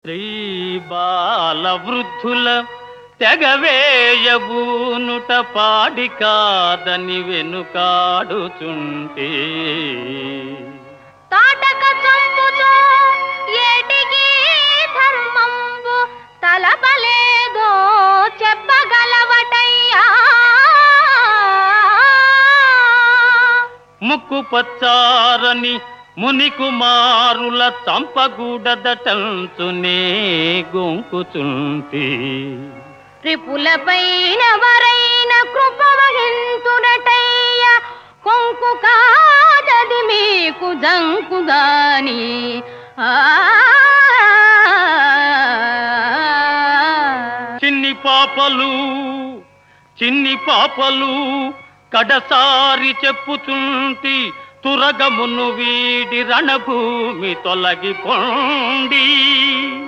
స్త్రీ బాల వృద్ధుల తెగవేయబూనుట పాడి కాదని వెనుకాడుచుంటే తాటక చంపుతో ఏటికి ధర్మంబు తలపలేదో చెప్పగలవటయ్యా ముక్కు పచ్చారని ముని కుమారుల చంపగూడదటంచునే గొంకుచుంటే రిపులపైన వరైన కృప వహింతుడటయ్య కొంకు కాదది మీకు జంకుదాని ఆ చిన్ని పాపలు చిన్ని పాపలు కడసారి చెప్పుచుంటి తురగమును వీడి రణభూమి తొలగిపోండి